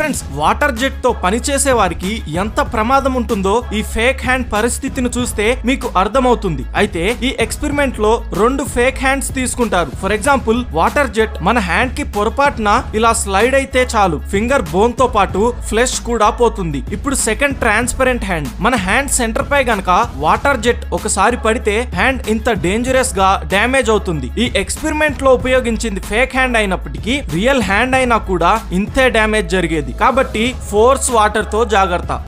friends water jet తో పనిచేసే వారికి ఎంత ప్రమాదం ఉంటుందో ఈ ఫేక్ హ్యాండ్ పరిస్థితిని చూస్తే మీకు అర్థమవుతుంది అయితే ఈ ఎక్స్పెరిమెంట్ లో రెండు ఫేక్ హ్యాండ్స్ తీసుకుంటారు ఫర్ ఎగ్జాంపుల్ వాటర్ జెట్ మన హ్యాండ్ కి పొరపాటున ఇలా స్లైడ్ అయితే చాలు ఫింగర్ బోన్ తో పాటు ఫ్లెష్ కూడా పోతుంది ఇప్పుడు సెకండ్ ట్రాన్స్పరెంట్ హ్యాండ్ మన హ్యాండ్ సెంటర్ పై గనక వాటర్ జెట్ ఒకసారి పడితే హ్యాండ్ ఇంత డేంజరస్ గా డ్యామేజ్ అవుతుంది ఈ ఎక్స్పెరిమెంట్ లో ఉపయోగించింది ఫేక్ హ్యాండ్ అయినప్పటికీ రియల్ హ్యాండ్ అయినా కూడా ఇంతే డ్యామేజ్ జరిగేది కాబట్టి ఫోర్స్ వాటర్ తో జాగ్రత్త